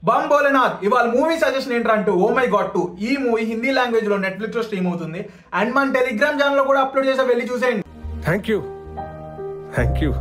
bum Bholenath ఇవాళ movie suggestion ఏంటంటూ oh my god two ఈ మూవీ హిందీ లాంగ్వేజ్ లో నెట్ఫ్లిక్స్ లో స్ట్రీమ్ అవుతుంది అండ్ మన టెలిగ్రామ్ ఛానల్ లో కూడా అప్లోడ్ చేసా వెళ్ళి చూసేయండి థ్యాంక్ యూ థ్యాంక్ యూ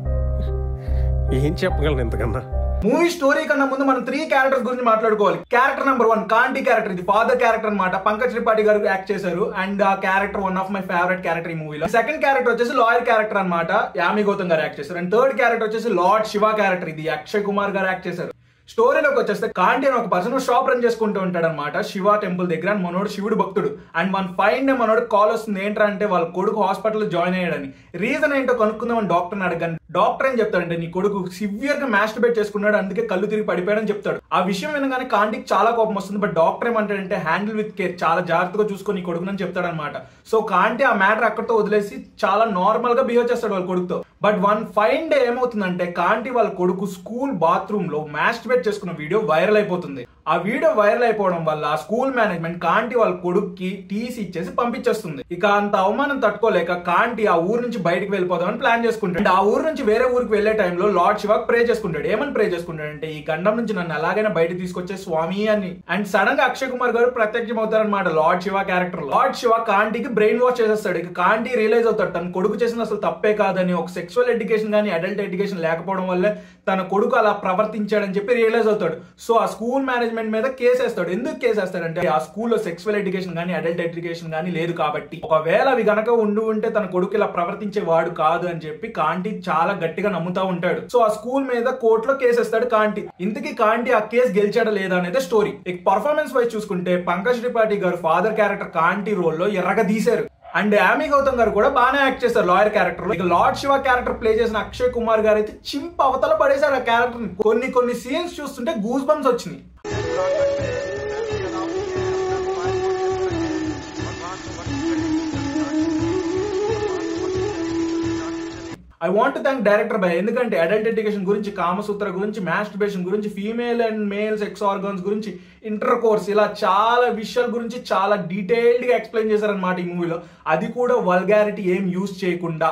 ఏం చెప్పగలను ఇంతకన్నా మూవీ స్టోరీ కన్నా ముందు మనం త్రీ క్యారెక్టర్స్ గురించి మాట్లాడుకోవాలి character number one Kanti character ఇది ఫాదర్ క్యారెక్టర్ అన్నమాట పంకజ్ త్రిపాఠి గారు యాక్ట్ చేశారు అండ్ ఆ character one of my favourite character ఈ మూవీలో సెకండ్ క్యారెక్టర్ వచ్చేసి లాయర్ క్యారెక్టర్ అన్నమాట యామి గౌతమ్ గారు యాక్ట్ చేశారు అండ్ థర్డ్ క్యారెక్టర్ వచ్చేసి లార్డ్ శివ క్యారెక్టర్ ఇది అక్షయ్ కుమార్ గారు యాక్ట్ చేశారు స్టోరీలోకి వచ్చేస్తే కాంటి అని ఒక పర్సన్ షాప్ రన్ చేసుకుంటూ ఉంటాడు అనమాట శివ టెంపుల్ దగ్గర అండ్ మనోడు శివుడు భక్తుడు అండ్ మన ఫైన్ మనోడు కాల్ వస్తుంది ఏంటంటే వాళ్ళ కొడుకు హాస్పిటల్ జాయిన్ అయ్యాడని రీజన్ ఏంటో కనుక్కుందామని డాక్టర్ని అడగండి డాక్టర్ ఏం చెప్తాడంటే నీ కొడుకు సివియర్ గా మాస్టర్బేట్ చేసుకున్నాడు అందుకే కళ్ళు తిరిగి పడిపోయాడని చెప్తాడు ఆ విషయం వినగానే కాంటికి చాలా కోపం వస్తుంది బట్ డాక్టర్ ఏమంటాడంటే హ్యాండిల్ విత్ కేర్ చాలా జాగ్రత్తగా చూసుకొని నీ కొడుకునని చెప్తాడనమాట సో కాంటి ఆ మ్యాటర్ అక్కడితో వదిలేసి చాలా నార్మల్ గా బిహేవ్ చేస్తాడు వాళ్ళ కొడుకుతో బట్ వన్ ఫైన్ డే ఏమవుతుందంటే కాంటి వాళ్ళ కొడుకు స్కూల్ బాత్రూమ్ లో మాస్టర్బేట్ చేసుకున్న వీడియో వైరల్ అయిపోతుంది ఆ వీడియో వైరల్ అయిపోవడం వల్ల ఆ స్కూల్ మేనేజ్మెంట్ కాంటి వాళ్ళ కొడుక్కి టీసీ ఇచ్చేసి పంపించేస్తుంది ఇక అంత అవమానం తట్టుకోలేక కాంటి ఆ ఊరు నుంచి బయటకు వెళ్ళిపోదామని ప్లాన్ చేసుకుంటాడు ఆ ఊరు నుంచి వేరే ఊరికి వెళ్లే టైంలో లార్డ్ శివాక్ ప్రే చేసుకుంటాడు ఏమని ప్రే చేసుకుంటాడంటే ఈ గండం నుంచి నన్ను ఎలాగైనా బయట తీసుకొచ్చే స్వామి అని అండ్ సడన్ గా అక్షయ్ కుమార్ గారు ప్రత్యక్షం అవుతారనమాట lord Shiva character lord Shiva కాంటికి బ్రెయిన్ వాష్ చేసేస్తాడు ఇక కాంటి రియలైజ్ అవుతాడు తన కొడుకు చేసిన అసలు తప్పే కాదని ఒక సెక్సువల్ ఎడ్యుకేషన్ కానీ అడల్ట్ ఎడ్యుకేషన్ లేకపోవడం వల్లే తన కొడుకు అలా ప్రవర్తించాడని చెప్పి రియలైజ్ అవుతాడు సో ఆ స్కూల్ మేనేజ్మెంట్ మీద కేసు వేస్తాడు ఎందుకు కేసు వేస్తాడంటే ఆ స్కూల్లో సెక్సువల్ ఎడ్యుకేషన్ కానీ అడల్ట్ ఎడ్యుకేషన్ కానీ లేదు కాబట్టి ఒకవేళ అవి గనక ఉండి ఉంటే తన కొడుకు ఇలా ప్రవర్తించేవాడు కాదు అని చెప్పి కాంటి చాలా గట్టిగా నమ్ముతా ఉంటాడు సో ఆ స్కూల్ మీద కోర్టులో కేసు వేస్తాడు కాంటి ఇంతకీ కాంటి ఆ కేసు గెలిచాడా లేదా అనేది స్టోరీ ఇక పర్ఫార్మెన్స్ వైజ్ చూసుకుంటే పంకజ్ త్రిపాఠి గారు ఫాదర్ క్యారెక్టర్ కాంటి రోల్ లో ఎర్రగా తీశారు అండ్ యామి గౌతమ్ గారు కూడా బాగానే యాక్ట్ చేస్తారు లాయర్ క్యారెక్టర్ లో ఇక లార్డ్ శివ క్యారెక్టర్ ప్లే చేసిన అక్షయ్ కుమార్ గారు అయితే చింప అవతల పడేశారు ఆ క్యారెక్టర్ కొన్ని కొన్ని సీన్స్ చూస్తుంటే గూస్ బంప్స్ వచ్చినాయి I want thank director by ఎందుకంటే అడల్ట్ ఎడ్యుకేషన్ గురించి కామసూత్ర గురించి మాస్టర్బేషన్ గురించి female and male sex organs గురించి ఇంటర్ కోర్స్ ఇలా చాలా విషయాల గురించి చాలా డీటెయిల్డ్ గా ఎక్స్ప్లెయిన్ చేశారనమాట ఈ మూవీలో అది కూడా వల్గారిటీ ఏం యూజ్ చేయకుండా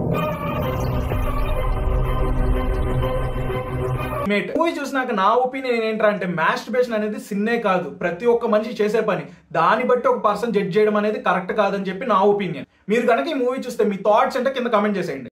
మూవీ చూసినాక నా ఒపీనియన్ ఏంటంటే మాస్టర్బేషన్ అనేది సిన్నే కాదు ప్రతి ఒక్క మనిషి చేసే పని దాన్ని బట్టి ఒక పర్సన్ జడ్జ్ చేయడం అనేది కరెక్ట్ కాదని చెప్పి నా ఒపీనియన్ మీరు కనుక ఈ మూవీ చూస్తే మీ థాట్స్ అంటే కింద కమెంట్ చేసేయండి